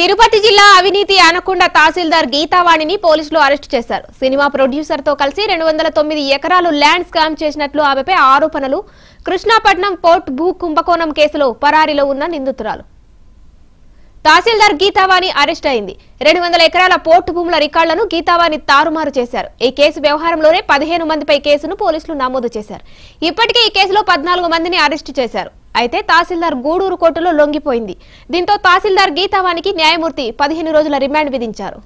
తిరుపతి జిల్లా అవినీతి అనకొండ తహసీల్దార్ గీతావాణిని పోలీసులు అరెస్టు చేశారు సినిమా ప్రొడ్యూసర్ తో కలిసి రెండు వందల తొమ్మిది ఎకరాలు ల్యాండ్ స్కామ్ చేసినట్లు ఆమెపై ఆరోపణలు కృష్ణాపట్నం పోర్ట్ భూ కుంభకోణం కేసులో పరారీలో ఉన్న నిందితురాలు తహసీల్దార్ గీతావాణి అరెస్ట్ అయింది రెండు వందల ఎకరాల పోర్టు భూముల రికార్డులను గీతావాణి తారుమారు చేశారు ఈ కేసు వ్యవహారంలోనే పదిహేను మందిపై కేసును పోలీసులు నమోదు చేశారు ఇప్పటికే ఈ కేసులో పద్నాలుగు మందిని అరెస్టు చేశారు అయితే తహసీల్దార్ గూడూరు కోర్టులో లొంగిపోయింది దీంతో తహసీల్దార్ గీతావానికి న్యాయమూర్తి పదిహేను రోజుల రిమాండ్ విధించారు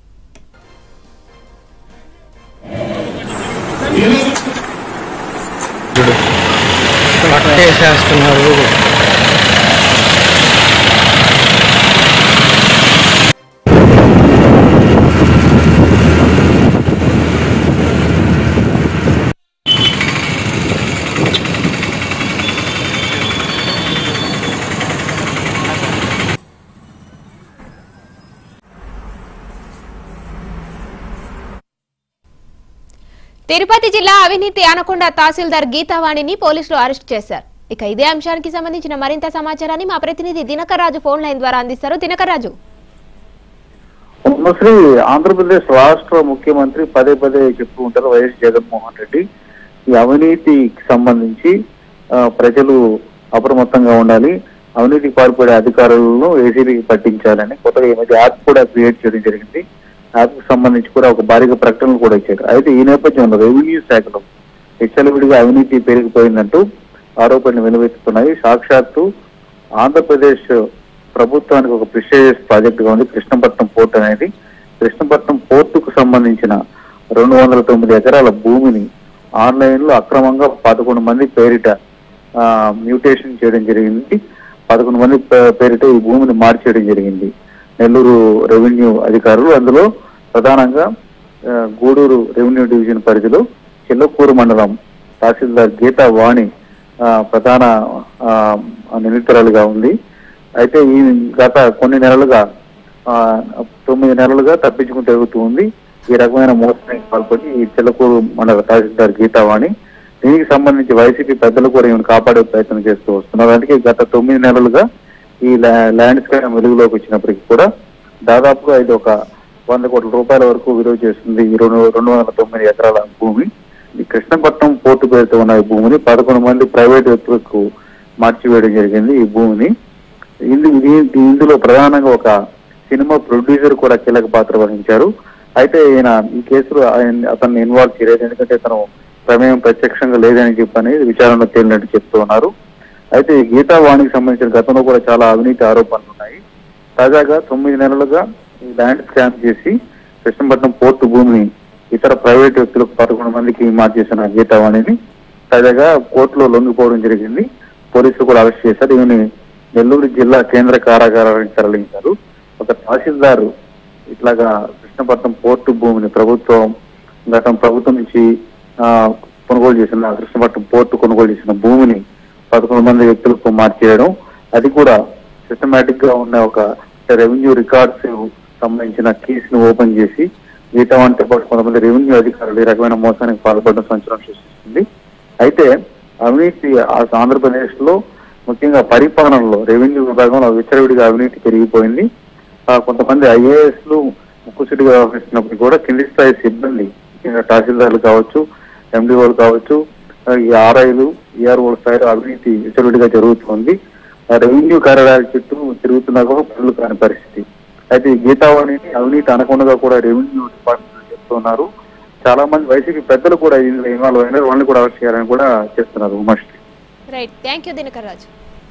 పట్టేసేస్తున్నారు తిరుపతి జిల్లా అవినీతి అనకొండ తహసీల్దార్ గీతావాణిని పోలీసులు అరెస్టు చేశారు ఇక ఇదే అంశానికి సంబంధించిన మరింత సమాచారాన్ని మా ప్రతినిధి దినకర్ రాజు ఫోన్ లైన్ ద్వారా అందిస్తారు దినకర్ రాజు శ్రీ ఆంధ్రప్రదేశ్ రాష్ట్ర ముఖ్యమంత్రి పదే పదే చెప్తూ ఉంటారు వైఎస్ జగన్మోహన్ రెడ్డి ఈ అవినీతికి సంబంధించి ఆ, ప్రజలు అప్రమత్తంగా ఉండాలి అవినీతికి పాల్పడే అధికారులను ఏసీబీకి పట్టించాలని కొత్తగా ఈ మధ్య యాప్ కూడా క్రియేట్ చేయడం జరిగింది యాప్ కి సంబంధించి కూడా ఒక భారీగా ప్రకటనలు కూడా ఇచ్చారు అయితే ఈ నేపథ్యంలో రెవెన్యూ శాఖలో విచ్చలవిడిగా అవినీతి పెరిగిపోయిందంటూ ఆరోపణలు వెలువెత్తుతున్నాయి సాక్షాత్తు ఆంధ్రప్రదేశ్ ప్రభుత్వానికి ఒక ప్రిస్టేజియస్ ప్రాజెక్ట్ గా ఉంది కృష్ణపట్నం పోర్ట్ అనేది కృష్ణపట్నం పోర్టుకు సంబంధించిన రెండు వందల తొమ్మిది ఎకరాల భూమిని ఆన్లైన్ లో అక్రమంగా పదకొండు మంది పేరిట ఆ, మ్యూటేషన్ చేయడం జరిగింది పదకొండు మంది పే- పేరిట ఈ భూమిని మార్చేయడం జరిగింది నెల్లూరు రెవెన్యూ అధికారులు అందులో ప్రధానంగా ఆ, గూడూరు రెవెన్యూ డివిజన్ పరిధిలో చిల్లకూరు మండలం తహసీల్దార్ గీతా వాణి ఆ, ప్రధాన ఆ, నిందితురాలుగా ఉంది అయితే ఈ గత కొన్ని నెలలుగా ఆ, తొమ్మిది నెలలుగా తప్పించుకుంటూ తిరుగుతూ ఉంది ఈ రకమైన మోసానికి పాల్పడి ఈ చిల్లకూరు మండల తహసీల్దార్ గీతావాణి దీనికి సంబంధించి వైసీపీ పెద్దలు కూడా ఈమెను కాపాడే ప్రయత్నం చేస్తూ వస్తున్నారు అందుకే గత తొమ్మిది నెలలుగా ఈ ల్యా- ల్యాండ్ స్కామ్ వెలుగులోకి వచ్చినప్పటికీ కూడా దాదాపుగా ఇది ఒక వంద కోట్ల రూపాయల వరకు విలువ చేస్తుంది ఈ రెండు రెండు వందల తొమ్మిది ఎకరాల భూమి ఈ కృష్ణపట్నం పోర్టు పేరుతో ఉన్న ఈ భూమిని పదకొండు మంది ప్రైవేట్ వ్యక్తులకు మార్చివేయడం జరిగింది ఈ భూమిని ఇందు ఇది- ఇందులో ప్రధానంగా ఒక సినిమా ప్రొడ్యూసర్ కూడా కీలక పాత్ర వహించారు అయితే ఈయన ఈ కేసులో ఆయన అతన్ని ఇన్వాల్వ్ చేయలేదు ఎందుకంటే తను ప్రమేయం ప్రత్యక్షంగా లేదని చెప్పని విచారణలో తేలినట్టు చెప్తూ ఉన్నారు అయితే ఈ గీతా వాణికి సంబంధించిన గతంలో కూడా చాలా అవినీతి ఆరోపణలు ఉన్నాయి తాజాగా తొమ్మిది నెలలుగా ఈ ల్యాండ్ స్కామ్ చేసి కృష్ణపట్నం పోర్టు భూమిని ఇతర ప్రైవేట్ వ్యక్తులకు పదకొండు మందికి మార్చేసిన గీతావాణిని తాజాగా కోర్టులో లొంగిపోవడం జరిగింది పోలీసులు కూడా అరెస్ట్ చేశారు ఈమెని నెల్లూరు జిల్లా కేంద్ర కారాగారానికి తరలించారు ఒక తహసీల్దారు ఇట్లాగా కృష్ణపట్నం పోర్టు భూమిని ప్రభుత్వం గతం ప్రభుత్వం నుంచి ఆ, కొనుగోలు చేసిన కృష్ణపట్నం పోర్టు కొనుగోలు చేసిన భూమిని పదకొండు మంది వ్యక్తులకు మార్చేయడం అది కూడా సిస్టమేటిక్ గా ఉన్న ఒక రెవెన్యూ రికార్డ్స్ సంబంధించిన కేసును ఓపెన్ చేసి మిగతా వంటి పాటు కొంతమంది రెవెన్యూ అధికారులు ఈ రకమైన మోసానికి పాల్పడడం సంచలనం సృష్టిస్తుంది అయితే అవినీతి ఆ- ఆంధ్రప్రదేశ్ లో ముఖ్యంగా పరిపాలనలో రెవెన్యూ విభాగంలో విచ్చలవిడిగా అవినీతి పెరిగిపోయింది ఆ, కొంతమంది ఐఏఎస్ లు ముక్కుసిడిగా వ్యవహరిస్తున్నప్పుడు కూడా కింది స్థాయి సిబ్బంది ముఖ్యంగా తహసీల్దార్లు కావచ్చు ఎండిఓలు కావచ్చు ఆ, ఈ ఆర్ఐలు ఈఆర్ఓల స్థాయిలో అవినీతి విచ్చలవిడిగా జరుగుతుంది ఆ రెవెన్యూ కార్యాలయాల చుట్టూ తిరుగుతున్నా కూడా పనులు కాని పరిస్థితి అయితే ఈ గీతావాణిని అవినీతి అనకుండా కూడా రెవెన్యూ డిపార్ట్మెంట్ చెప్తున్నారు చాలా మంది వైసీపీ పెద్దలు కూడా ఇందులో ఇన్వాల్వ్ అయినారు వాళ్ళని కూడా అరెస్ట్ చేయాలని కూడా చేస్తున్నారు Umashri right thank you Dinakar Raju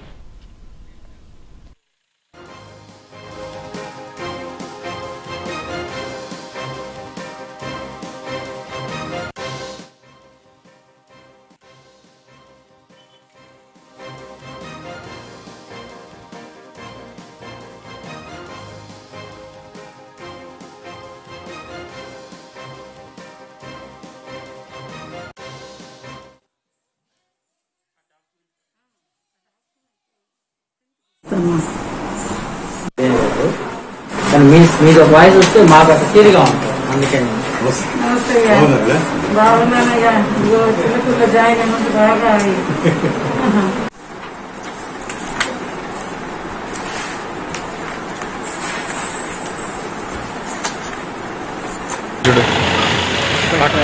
కానీ మీ మీకు వాయిస్ వస్తే మాకు అక్కడ తీరుగా ఉంటుంది అందుకని నమస్తే బాగున్నానయ్యా ఇదిగో చిన్నపిల్ల జాయిన్ అయినందుకు బాగా